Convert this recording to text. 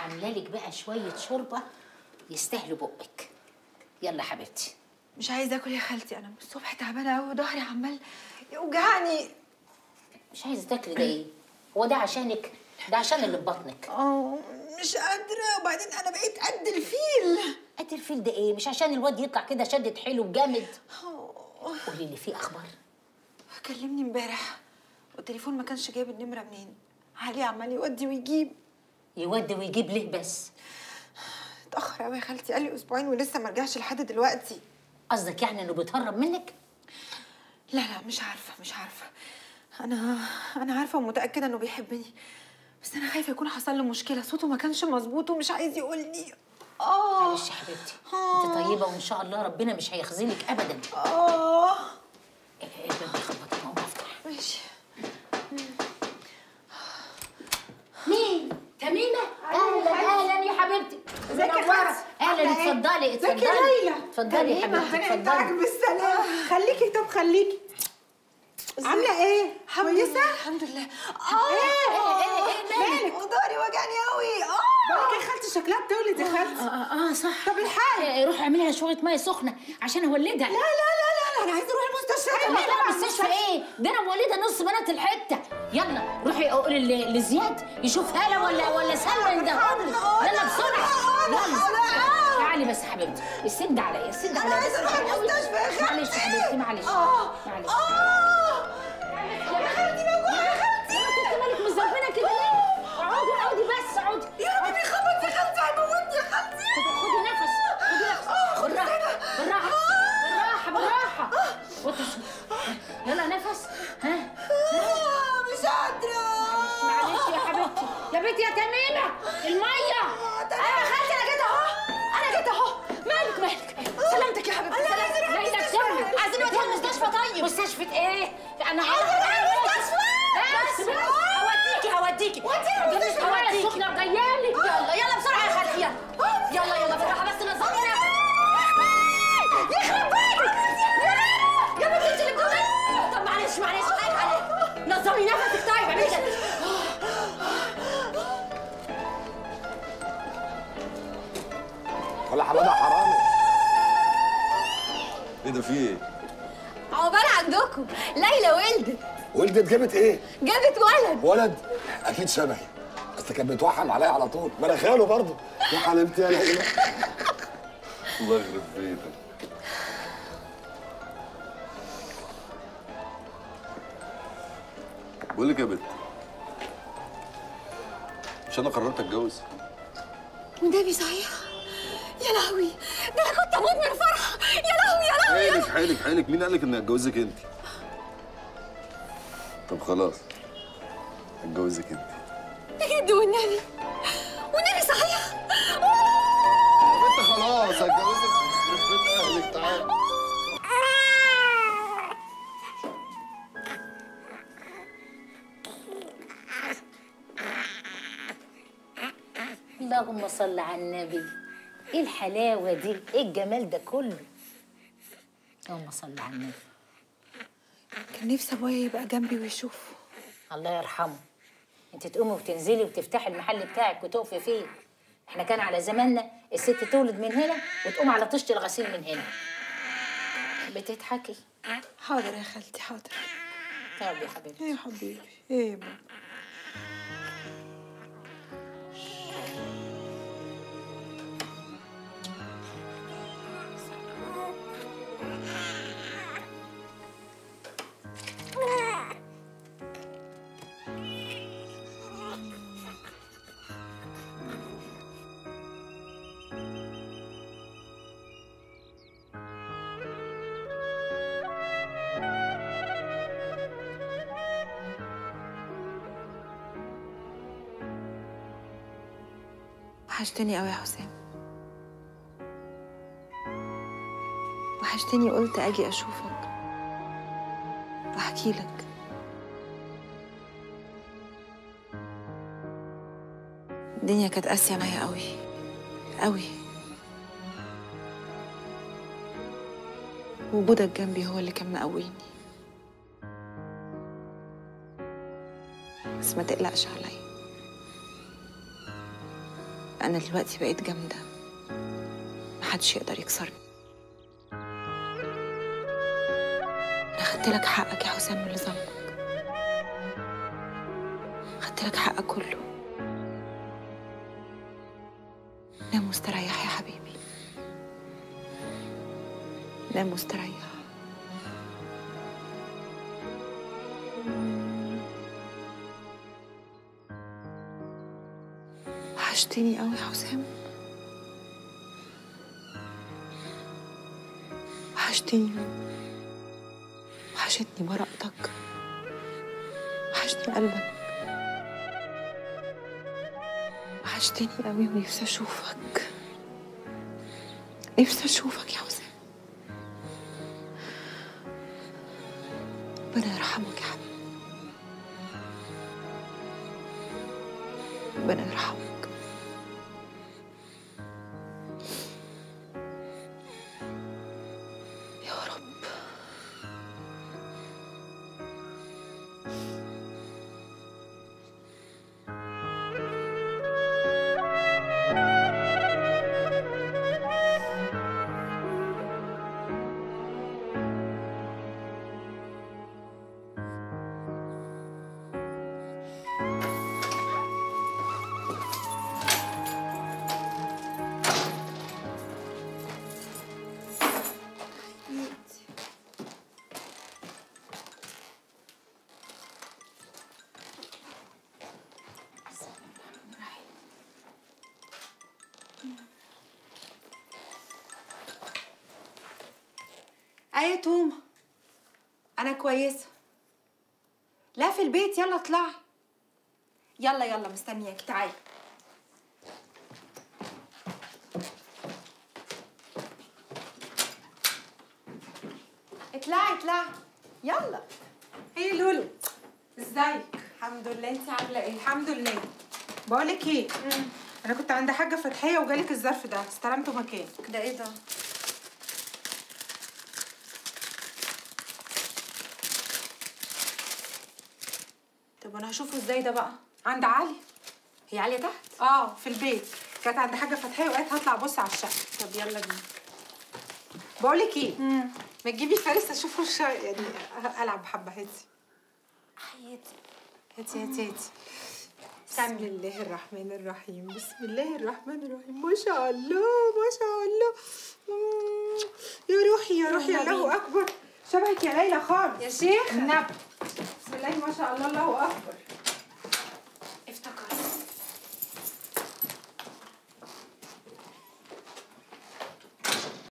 عامله لك بقى شويه شوربه يستاهلوا بقك يلا حبيبتي مش عايزه اكل يا خالتي انا من الصبح تعبانه قوي وظهري عمال يوجعني مش عايزه تاكلي ده ايه هو ده عشانك ده عشان اللي في بطنك اه مش قادره وبعدين انا بقيت قد الفيل قد الفيل ده ايه مش عشان الواد يطلع كده شدد حلو جامد آه. قولي لي في اخبار كلمني امبارح والتليفون ما كانش جايب النمره منين علي عمال يودي ويجيب يودي ويجيب ليه بس اتاخر قوي يا خالتي قال لي اسبوعين ولسه ما رجعش لحد دلوقتي قصدك يعني انه بيتهرب منك لا لا مش عارفه مش عارفه انا انا عارفه ومتاكده انه بيحبني بس انا خايفه يكون حصل له مشكله صوته ما كانش مظبوط ومش عايز يقول لي اه معلش يا حبيبتي انت طيبه وان شاء الله ربنا مش هيخزلك ابدا اه الباب بيخبط اهو بفتح ماشي مين تميمه اهلا اهلا يا حبيبتي ازيك يا منورة. خالتي؟ اهلا عاملة إيه؟ اتفضلي ازيك يا اتفضلي ليلى اتفضلي يا حبيبتي اتفضلي بالسلامه خليكي طب خليكي عامله ايه كويسه الحمد لله اه ايه ايه ايه مالك وداري وجعني قوي اه بالك يا خالتي شكلها بتولد يا خالتي اه اه صح طب الحقي. آه، روحي اعملي لها شويه ميه سخنه عشان اولدها لا لا لا لا لا انا عايزه اروح المستشفى لا لا مستشفى ايه ده انا مولده نص بنات الحته يلا روحي قولي ل- لزياد يشوف هاله ولا ولا سلمى يندهولي يلا بسرعه يلا تعالي بس يا حبيبتي السد عليا السد عليا عايزة بس أروح عشان قوي. المستشفى يا خالتي. معلش يا حبيبتي معلش اه معلش اه يا خالتي موجوده يا خالتي انت مالك مزربنه كده ليه؟ اقعدي اقعدي بس اقعدي يا ربي بيخبط يا خالتي هيموتني يا خالتي خدي نفس خدي نفس بالراحه بالراحه بالراحه بالراحه وطي- يلا نفس ها آه، مش قادره معلش يا حبيبتي يا بنتي يا تميمه الميه انا خالتي انا جيت اهو انا جيت اهو مالك مالك سلامتك يا حبيبتي لا سلامتك لا تسمي عايزين نوديها المستشفى طيب مستشفى ايه انا عايزة أروح المستشفى. بس بس هوديكي هوديكي وديني المستشفى، هوديكي هوديكي. السخنه جايالك يلا يلا بسرعه يا خالتي يلا يلا يلا بالراحه بس نظمي يخرب بيتك يا بنتي انت اللي بتقولي طب معلش معلش خايف عليك نظمي نفسك طيب اعملي كده ولا حماده حرامي ايه ده في ايه؟ عقبال عندكم ليلى ولدت ولدت جابت ايه؟ جابت ولد ولد اكيد شبهي بس كانت بتوحم عليا على طول ما انا خاله برضه يا حبيبتي يا ليلى الله يخرب بيتك بقول لك يا بنت مش انا قررت اتجوز والنبي صحيح يا لهوي ده انا كنت اموت من الفرحه يا لهوي يا لهوي حيلك حيلك حيلك مين قالك اني هتجوزك انت طب خلاص هتجوزك انت بجد والنبي والنبي صحيح انت خلاص هتجوزك يخرب بيت اهلك تعالى اللهم صل على النبي ايه الحلاوه دي ايه الجمال ده كله اللهم صل على النبي كان نفسي ابويا يبقى جنبي ويشوف الله يرحمه انت تقومي وتنزلي وتفتحي المحل بتاعك وتقفي فيه احنا كان على زماننا الست تولد من هنا وتقوم على طشت الغسيل من هنا بتضحكي حاضر يا خالتي حاضر طب يا حبيبتي ايه يا حبيبي ايه يا بابا وحشتني قوي يا حسام وحشتني قلت اجي اشوفك واحكي لك الدنيا كانت قاسيه معايا قوي قوي وجودك جنبي هو اللي كان مقويني بس ما تقلقش عليا انا دلوقتي بقيت جامده محدش يقدر يكسرني انا خدت لك حقك يا حسام من اللي ظلمك خدت لك حقك كله نام مستريح يا حبيبي نام مستريح وحشتني قوي يا حسام وحشتني وحشتني براءتك وحشتني قلبك وحشتني قوي ونفسي اشوفك نفسي اشوفك يا حسام ربنا يرحمك يا حبيبي ربنا يرحمك يا رب ايه تومه انا كويسه لا في البيت يلا اطلعي يلا يلا مستنياك تعالي اطلعي اطلعي يلا ايه لولو ازيك الحمد لله انت عامله ايه الحمد لله بقولك ايه انا كنت عند حاجه فتحيه وجالك الظرف ده استلمته مكان ده ايه ده طب انا هشوفه ازاي ده بقى عند علي هي عاليه تحت اه في البيت كانت عند حاجه فتحيه وقالت هطلع ابص على الشقه طب يلا بينا بقولك ايه ما تجيبي فارس اشوفه الش... يعني العب حبه هاتي حياتي هاتي هاتي هاتي بسم الله الرحمن الرحيم بسم الله الرحمن الرحيم ما شاء الله ما شاء الله مم. يا روحي يا روحي يلا الله بينا. اكبر شبهك يا ليلى خالص يا شيخ النبي بسم الله ما شاء الله الله اكبر